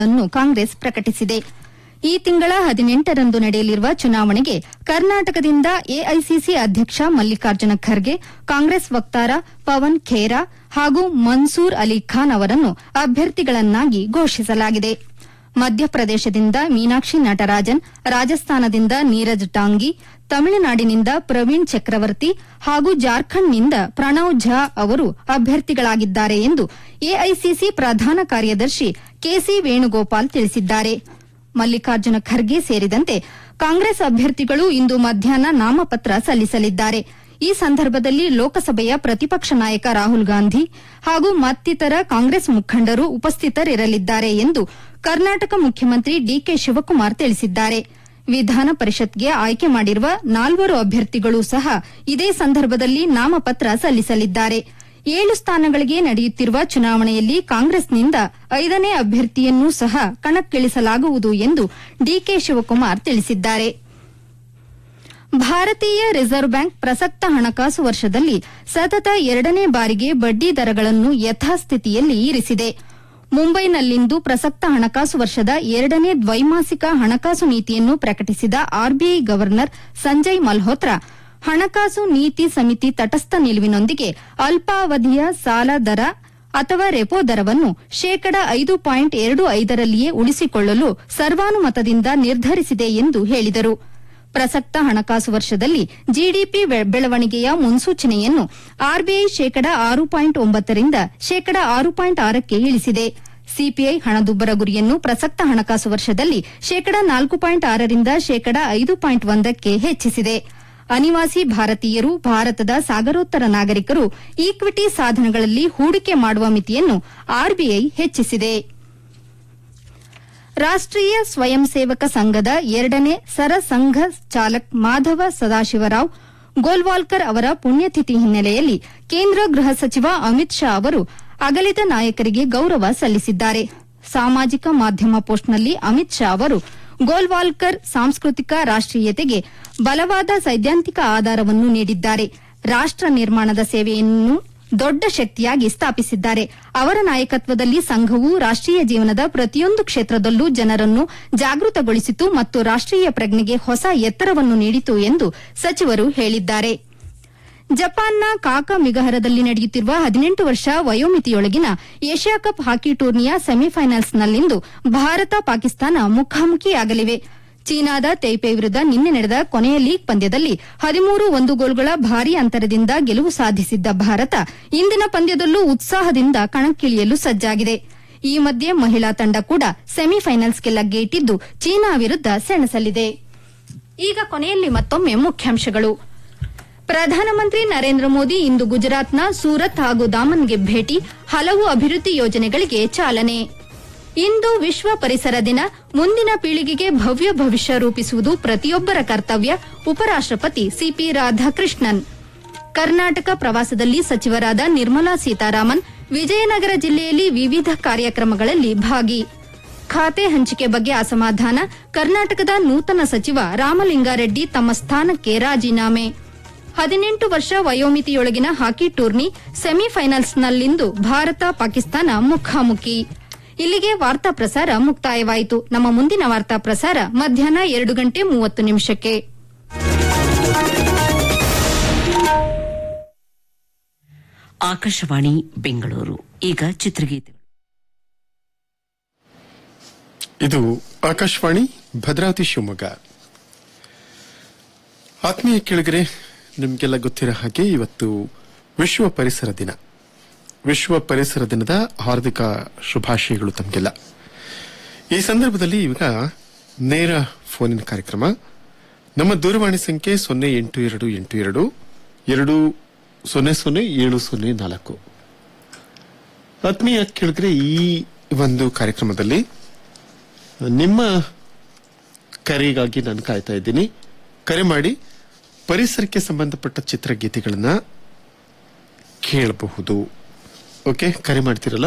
ಅನ್ನು ಕಾಂಗ್ರೆಸ್ ಪ್ರಕಟಿಸಿದೆ ಈ ತಿಂಗಳ ಹದಿನೆಂಟರಂದು ನಡೆಯಲಿರುವ ಚುನಾವಣೆಗೆ ಕರ್ನಾಟಕದಿಂದ ಎಐಸಿಸಿ ಅಧ್ಯಕ್ಷ ಮಲ್ಲಿಕಾರ್ಜುನ ಖರ್ಗೆ ಕಾಂಗ್ರೆಸ್ ವಕ್ತಾರ ಪವನ್ ಖೇರಾ ಹಾಗೂ ಮನ್ಸೂರ್ ಅಲಿ ಖಾನ್ ಅವರನ್ನು ಅಭ್ಯರ್ಥಿಗಳನ್ನಾಗಿ ಘೋಷಿಸಲಾಗಿದೆ ಮಧ್ಯಪ್ರದೇಶದಿಂದ ಮೀನಾಕ್ಷಿ ನಟರಾಜನ್ ರಾಜಸ್ಥಾನದಿಂದ ನೀರಜ್ ಟಾಂಗಿ ತಮಿಳುನಾಡಿನಿಂದ ಪ್ರವೀಣ್ ಚಕ್ರವರ್ತಿ ಹಾಗೂ ಜಾರ್ಖಂಡ್ನಿಂದ ಪ್ರಣವ್ ಝಾ ಅವರು ಅಭ್ಯರ್ಥಿಗಳಾಗಿದ್ದಾರೆ ಎಂದು ಎಐಸಿಸಿ ಪ್ರಧಾನ ಕಾರ್ಯದರ್ಶಿ ಕೆಸಿ ವೇಣುಗೋಪಾಲ್ ತಿಳಿಸಿದ್ದಾರೆ ಮಲ್ಲಿಕಾರ್ಜುನ ಖರ್ಗೆ ಸೇರಿದಂತೆ ಕಾಂಗ್ರೆಸ್ ಅಭ್ಯರ್ಥಿಗಳು ಇಂದು ಮಧ್ಯಾಹ್ನ ನಾಮಪತ್ರ ಸಲ್ಲಿಸಲಿದ್ದಾರೆ ಈ ಸಂದರ್ಭದಲ್ಲಿ ಲೋಕಸಭೆಯ ಪ್ರತಿಪಕ್ಷ ನಾಯಕ ರಾಹುಲ್ ಗಾಂಧಿ ಹಾಗೂ ಮತ್ತಿತರ ಕಾಂಗ್ರೆಸ್ ಮುಖಂಡರು ಉಪಸ್ಥಿತರಿರಲಿದ್ದಾರೆ ಎಂದು ಕರ್ನಾಟಕ ಮುಖ್ಯಮಂತ್ರಿ ಡಿಕೆ ಶಿವಕುಮಾರ್ ತಿಳಿಸಿದ್ದಾರೆ ವಿಧಾನ ಪರಿಷತ್ಗೆ ಆಯ್ಕೆ ಮಾಡಿರುವ ನಾಲ್ವರು ಅಭ್ಯರ್ಥಿಗಳು ಸಹ ಇದೇ ಸಂದರ್ಭದಲ್ಲಿ ನಾಮಪತ್ರ ಸಲ್ಲಿಸಲಿದ್ದಾರೆ ಏಳು ಸ್ಥಾನಗಳಿಗೆ ನಡೆಯುತ್ತಿರುವ ಚುನಾವಣೆಯಲ್ಲಿ ಕಾಂಗ್ರೆಸ್ನಿಂದ ಐದನೇ ಅಭ್ಯರ್ಥಿಯನ್ನೂ ಸಹ ಕಣಕ್ಕಿಳಿಸಲಾಗುವುದು ಎಂದು ಡಿಕೆ ಶಿವಕುಮಾರ್ ತಿಳಿಸಿದ್ದಾರೆ ಭಾರತೀಯ ರಿಸರ್ವ್ ಬ್ಯಾಂಕ್ ಪ್ರಸಕ್ತ ಹಣಕಾಸು ವರ್ಷದಲ್ಲಿ ಸತತ ಎರಡನೇ ಬಾರಿಗೆ ಬಡ್ಡಿ ದರಗಳನ್ನು ಯಥಾಸ್ಥಿತಿಯಲ್ಲಿ ಇರಿಸಿದೆ ಮುಂಬೈನಲ್ಲಿಂದು ಪ್ರಸಕ್ತ ಹಣಕಾಸು ವರ್ಷದ ಎರಡನೇ ದ್ವೈಮಾಸಿಕ ಹಣಕಾಸು ನೀತಿಯನ್ನು ಪ್ರಕಟಿಸಿದ ಆರ್ಬಿಐ ಗವರ್ನರ್ ಸಂಜಯ್ ಮಲ್ಹೋತ್ರಾ ಹಣಕಾಸು ನೀತಿ ಸಮಿತಿ ತಟಸ್ಥ ನಿಲುವಿನೊಂದಿಗೆ ಅಲ್ಪಾವಧಿಯ ಸಾಲ ದರ ಅಥವಾ ರೆಪೋ ದರವನ್ನು ಶೇಕಡ ಐದು ಪಾಯಿಂಟ್ ಎರಡು ಐದರಲ್ಲಿಯೇ ಉಳಿಸಿಕೊಳ್ಳಲು ಸರ್ವಾನುಮತದಿಂದ ನಿರ್ಧರಿಸಿದೆ ಎಂದು ಹೇಳಿದರು ಪ್ರಸಕ್ತ ಹಣಕಾಸು ವರ್ಷದಲ್ಲಿ ಜಿಡಿಪಿ ಬೆಳವಣಿಗೆಯ ಮುನ್ಸೂಚನೆಯನ್ನು ಆರ್ಬಿಐ ಶೇಕಡ ಆರು ಪಾಯಿಂಟ್ ಒಂಬತ್ತರಿಂದ ಶೇಕಡ ಆರು ಪಾಯಿಂಟ್ ಆರಕ್ಕೆ ಇಳಿಸಿದೆ ಸಿಪಿಐ ಹಣದುಬ್ಬರ ಗುರಿಯನ್ನು ಪ್ರಸಕ್ತ ಹಣಕಾಸು ವರ್ಷದಲ್ಲಿ ಶೇಕಡ ನಾಲ್ಕು ಪಾಯಿಂಟ್ ಆರರಿಂದ ಶೇಕಡ ಐದು ಪಾಯಿಂಟ್ ಒಂದಕ್ಕೆ ಹೆಚ್ಚಿಸಿದೆ ಅನಿವಾಸಿ ಭಾರತೀಯರು ಭಾರತದ ಸಾಗರೋತ್ತರ ನಾಗರಿಕರು ಈಕ್ವಿಟಿ ಸಾಧನಗಳಲ್ಲಿ ಹೂಡಿಕೆ ಮಾಡುವ ಮಿತಿಯನ್ನು ಆರ್ಬಿಐ ಹೆಚ್ಚಿಸಿದೆ ರಾಷ್ಟೀಯ ಸ್ವಯಂ ಸೇವಕ ಸಂಘದ ಎರಡನೇ ಸರ ಸಂಘ ಚಾಲಕ್ ಮಾಧವ ಸದಾಶಿವರಾವ್ ಗೋಲ್ವಾಲ್ಕರ್ ಅವರ ಪುಣ್ಯತಿಥಿ ಹಿನ್ನೆಲೆಯಲ್ಲಿ ಕೇಂದ್ರ ಗೃಹ ಸಚಿವ ಅಮಿತ್ ಶಾ ಅವರು ಅಗಲಿದ ನಾಯಕರಿಗೆ ಗೌರವ ಸಲ್ಲಿಸಿದ್ದಾರೆ ಸಾಮಾಜಿಕ ಮಾಧ್ಯಮ ಪೋಸ್ಟ್ನಲ್ಲಿ ಅಮಿತ್ ಶಾ ಅವರು ಗೋಲ್ವಾಲ್ಕರ್ ಸಾಂಸ್ಕೃತಿಕ ರಾಷ್ಟೀಯತೆಗೆ ಬಲವಾದ ಸೈದ್ಧಾಂತಿಕ ಆಧಾರವನ್ನು ನೀಡಿದ್ದಾರೆ ರಾಷ್ಟ ನಿರ್ಮಾಣದ ಸೇವೆಯನ್ನು ದೊಡ್ಡ ಶಕ್ತಿಯಾಗಿ ಸ್ಥಾಪಿಸಿದ್ದಾರೆ ಅವರ ನಾಯಕತ್ವದಲ್ಲಿ ಸಂಘವು ರಾಷ್ಟೀಯ ಜೀವನದ ಪ್ರತಿಯೊಂದು ಕ್ಷೇತ್ರದಲ್ಲೂ ಜನರನ್ನು ಜಾಗೃತಗೊಳಿಸಿತು ಮತ್ತು ರಾಷ್ಟೀಯ ಪ್ರಜ್ಞೆಗೆ ಹೊಸ ಎತ್ತರವನ್ನು ನೀಡಿತು ಎಂದು ಸಚಿವರು ಹೇಳಿದ್ದಾರೆ ಜಪಾನ್ನ ಕಾಕ ಮಿಗಹರದಲ್ಲಿ ನಡೆಯುತ್ತಿರುವ ಹದಿನೆಂಟು ವರ್ಷ ವಯೋಮಿತಿಯೊಳಗಿನ ಏಷ್ಯಾ ಕಪ್ ಹಾಕಿ ಟೂರ್ನಿಯ ಸೆಮಿಫೈನಲ್ಸ್ನಲ್ಲಿಂದು ಭಾರತ ಪಾಕಿಸ್ತಾನ ಮುಖಾಮುಖಿಯಾಗಲಿವೆ ಚೀನಾದ ತೈಪೆ ವಿರುದ್ದ ನಿನ್ನೆ ನಡೆದ ಕೊನೆಯ ಲೀಗ್ ಪಂದ್ಯದಲ್ಲಿ ಹದಿಮೂರು ಒಂದು ಗೋಲ್ಗಳ ಭಾರೀ ಅಂತರದಿಂದ ಗೆಲುವು ಸಾಧಿಸಿದ್ದ ಭಾರತ ಇಂದಿನ ಪಂದ್ಯದಲ್ಲೂ ಉತ್ಸಾಹದಿಂದ ಕಣಕ್ಕಿಳಿಯಲು ಸಜ್ಜಾಗಿದೆ ಈ ಮಧ್ಯೆ ಮಹಿಳಾ ತಂಡ ಕೂಡ ಸೆಮಿಫೈನಲ್ಸ್ಗೆ ಲಗ್ಗೆಯಿಟ್ಟಿದ್ದು ಚೀನಾ ವಿರುದ್ದ ಸೆಣಸಲಿದೆ ಈಗ ಕೊನೆಯಲ್ಲಿ ಮತ್ತೊಮ್ಮೆ ಮುಖ್ಯಾಂಶಗಳು ಪ್ರಧಾನಮಂತ್ರಿ ನರೇಂದ್ರ ಮೋದಿ ಇಂದು ಗುಜರಾತ್ನ ಸೂರತ್ ಹಾಗೂ ದಾಮನ್ಗೆ ಭೇಟಿ ಹಲವು ಅಭಿವೃದ್ಧಿ ಯೋಜನೆಗಳಿಗೆ ಚಾಲನೆ ಇಂದು ವಿಶ್ವ ಪರಿಸರ ದಿನ ಮುಂದಿನ ಪೀಳಿಗೆಗೆ ಭವ್ಯ ಭವಿಷ್ಯ ರೂಪಿಸುವುದು ಪ್ರತಿಯೊಬ್ಬರ ಕರ್ತವ್ಯ ಉಪರಾಷ್ಟಪತಿ ಸಿಪಿ ರಾಧಾಕೃಷ್ಣನ್ ಕರ್ನಾಟಕ ಪ್ರವಾಸದಲ್ಲಿ ಸಚಿವರಾದ ನಿರ್ಮಲಾ ಸೀತಾರಾಮನ್ ವಿಜಯನಗರ ಜಿಲ್ಲೆಯಲ್ಲಿ ವಿವಿಧ ಕಾರ್ಯಕ್ರಮಗಳಲ್ಲಿ ಭಾಗಿ ಖಾತೆ ಹಂಚಿಕೆ ಬಗ್ಗೆ ಅಸಮಾಧಾನ ಕರ್ನಾಟಕದ ನೂತನ ಸಚಿವ ರಾಮಲಿಂಗಾರೆಡ್ಡಿ ತಮ್ಮ ಸ್ಥಾನಕ್ಕೆ ರಾಜೀನಾಮೆ ಹದಿನೆಂಟು ವರ್ಷ ವಯೋಮಿತಿಯೊಳಗಿನ ಹಾಕಿ ಟೂರ್ನಿ ಸೆಮಿಫೈನಲ್ಸ್ನಲ್ಲಿಂದು ಭಾರತ ಪಾಕಿಸ್ತಾನ ಮುಖಾಮುಖಿ ಇಲ್ಲಿಗೆ ವಾರ್ತಾ ಪ್ರಸಾರ ಮುಕ್ತಾಯವಾಯಿತು ನಮ್ಮ ಮುಂದಿನ ವಾರ್ತಾ ಪ್ರಸಾರ ಮಧ್ಯಾಹ್ನ ಎರಡು ಗಂಟೆ ಮೂವತ್ತು ನಿಮಿಷಕ್ಕೆ ಆಕಾಶವಾಣಿ ಬೆಂಗಳೂರು ಈಗ ಚಿತ್ರಗೀತೆ ಇದು ಆಕಾಶವಾಣಿ ಭದ್ರಾವತಿ ಶಿವಮೊಗ್ಗ ಆತ್ಮೀಯ ಕೆಳಗರೆ ನಿಮಗೆಲ್ಲ ಗೊತ್ತಿರೋ ಹಾಗೆ ಇವತ್ತು ವಿಶ್ವ ಪರಿಸರ ದಿನ ವಿಶ್ವ ಪರಿಸರ ದಿನದ ಹಾರ್ದಿಕ ಶುಭಾಶಯಗಳು ತಮಗೆಲ್ಲ ಈ ಸಂದರ್ಭದಲ್ಲಿ ಈಗ ನೇರ ಫೋನಿನ ಕಾರ್ಯಕ್ರಮ ನಮ್ಮ ದೂರವಾಣಿ ಸಂಖ್ಯೆ ಸೊನ್ನೆ ಎಂಟು ಎರಡು ಎಂಟು ಎರಡು ಎರಡು ಸೊನ್ನೆ ಸೊನ್ನೆ ಏಳು ಸೊನ್ನೆ ನಾಲ್ಕು ಆತ್ಮೀಯ ಕೆಳಗರೆ ಈ ಒಂದು ಕಾರ್ಯಕ್ರಮದಲ್ಲಿ ನಿಮ್ಮ ಕರೆಗಾಗಿ ನಾನು ಕಾಯ್ತಾ ಇದ್ದೀನಿ ಕರೆ ಮಾಡಿ ಪರಿಸರಕ್ಕೆ ಸಂಬಂಧಪಟ್ಟ ಚಿತ್ರಗೀತೆಗಳನ್ನ ಕೇಳಬಹುದು ಓಕೆ ಕರೆ ಮಾಡ್ತೀರಲ್ಲ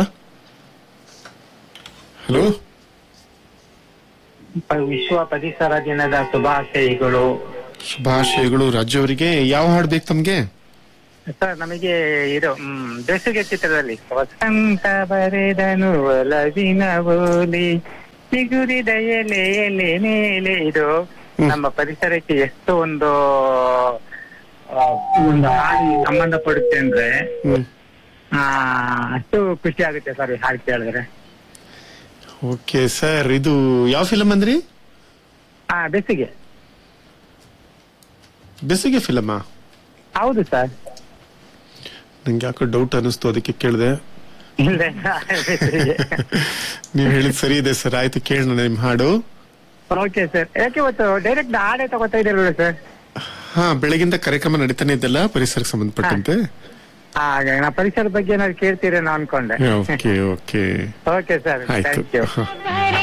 ಹಲೋ ಪ- ವಿಶ್ವ ಪರಿಸರ ದಿನದ ಶುಭಾಶಯಗಳು ಶುಭಾಶಯಗಳು ರಾಜು ಅವರಿಗೆ ಯಾವ ಹಾಡು ಬೇಕು ತಮ್ಗೆ ಸರ್ ನಮಗೆ ಇದು ಹ್ಮ್, ಬೇಸಿಗೆ ಚಿತ್ರದಲ್ಲಿ ವಸಂತ ಬರೆದನು ಒಲವಿನ ಓಲಿ ಚಿಗುರಿದ ಎಲೆ ಎಲೆ ಮೇಲೆ ಇದು ನಮ್ಮ ಪರಿಸರಕ್ಕೆ ಎಷ್ಟು ಒಂದು ಆ, ಒಂದು ಹಾಡು ಸಂಬಂಧ ಪಡುತ್ತೆ ಅಂದ್ರೆ ಹ್ಮ್ ಆ, ಅಷ್ಟು ಖುಷಿ ಆಗುತ್ತೆ ಸರ್ ಈ ಹಾಡು ಕೇಳಿದ್ರೆ ಓಕೆ ಸರ್ ಇದು ಯಾವ ಫಿಲಮ್ ಅಂದ್ರಿ ಹಾ ಬೆಸಿಗೆ ಬೆಸಿಗೆ ಫಿಲಮಾ ಹೌದು ಸರ್ ನಂಗೆ ಯಾಕೋ ಡೌಟ್ ಅನಿಸ್ತು ಅದಕ್ಕೆ ಕೇಳಿದೆ ಇಲ್ಲ ಬೆಸಿಗೆ ನೀವ್ ಹೇಳಿದ್ ಸರಿ ಇದೆ ಸರ್ ಆಯ್ತು ಕೇಳೋಣ ನಿಮ್ ಹಾಡು ಓಕೆ ಸರ್ ಯಾಕೆ ಇವತ್ತು ಡೈರೆಕ್ಟ್ ಹಾಡೇ ತಗೋತಾ ಇದ್ದೀರಲ್ಲ ಸರ್ ಹಾ ಬೆಳಗಿಂದ ಕಾರ್ಯಕ್ರಮ ನಡೀತಾನೆ ಇದ್ದಲ್ಲ ಪರಿಸರಕ್ಕೆ ಸಂಬಂಧಪಟ್ಟಂತೆ ಹಾಗೆ ನಾ ಪರಿಸರದ ಬಗ್ಗೆ ಏನಾದ್ರು ಕೇಳ್ತೀರೇನೋ ಅನ್ಕೊಂಡೆ ಓಕೆ ಓಕೆ ಓಕೆ ಸರ್ ಆಯ್ತು ಥ್ಯಾಂಕ್ ಯು ಹಾ. ಬರ